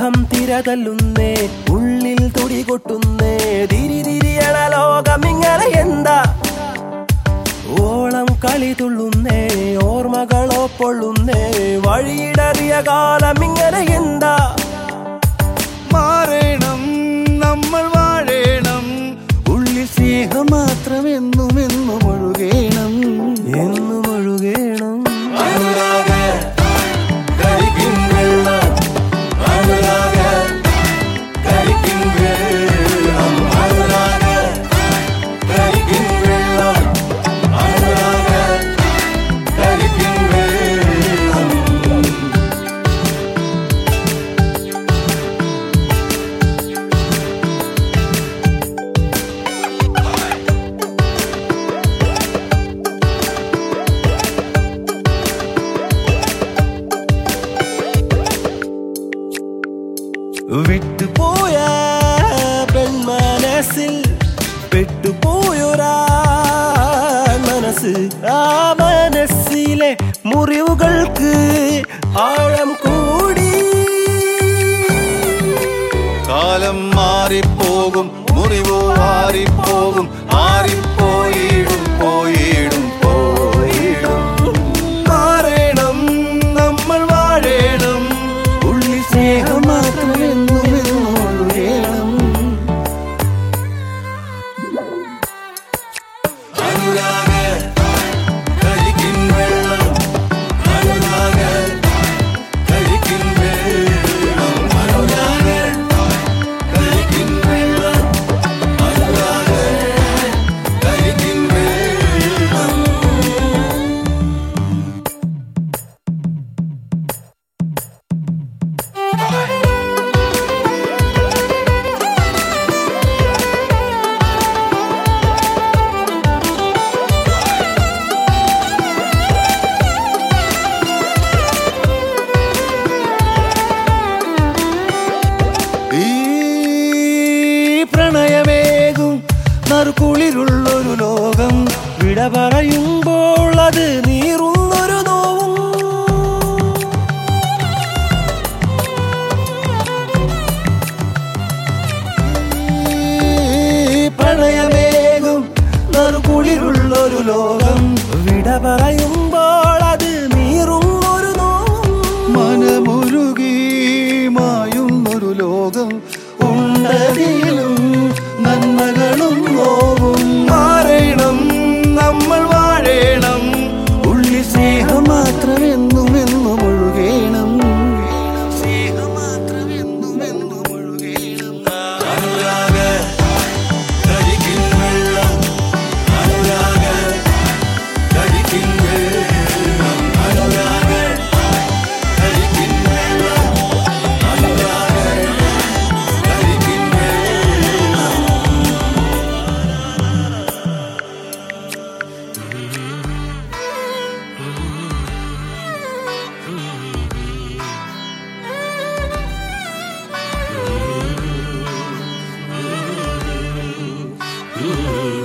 മോഹം തിരതല്ലുന്നേ ഉള്ളിൽ തുടി കൊട്ടുന്നേ തിരിതിരിയണ ലോകം ഇങ്ങനെ എന്താ ഓളം കളി തുള്ളുന്നേ ഓർമ്മകളോ പൊള്ളുന്നേ വഴിയിടറിയ കാലം ഇങ്ങനെ എന്താ മാറേണം നമ്മൾ വാഴേണം ഉള്ളിൽ സ്നേഹം മാത്രം എന്നും എന്നും ഒഴുകേണം എന്നും ഒഴുകേണം വിട്ടുപോയ പെൺമനസ്സിൽ പെട്ടുപോയൊരാ മനസ്സ് ആ മനസ്സിലെ മുറിവുകൾക്ക് ആഴം കൂടി കാലം മാറിപ്പോകും മുറിവോ മാറിപ്പോകും മാറിപ്പോയിടും പോയിടും പോയിടും മാറേണം നമ്മൾ വാഴേണം ഉള്ളിൽ സ്നേഹം മാത്രം എന്നും എന്നും ഒഴുകേണം ഈ പ്രണയമേകും നറുകുളിരുള്ളൊരു ലോകം വിട പറയുമ്പോൾ അത് നീറുന്നൊരു നോവും ഈ പ്രണയമേകും നറുകുളിരുള്ളൊരു ലോകം വിട പറയുമ്പോൾ അത് നീറുന്നൊരു നോവും മനമുരുകി മായുന്നൊരു ലോകം ഉണ്ടതിലും നന്മകളും നോവും മാറേണം നമ്മൾ വാഴേണം ഉള്ളിൽ സ്നേഹം മാത്രം എന്നും എന്നും ഒഴുകേണം സ്നേഹം മാത്രം എന്നും എന്നും ഒഴുകേണം Ooh.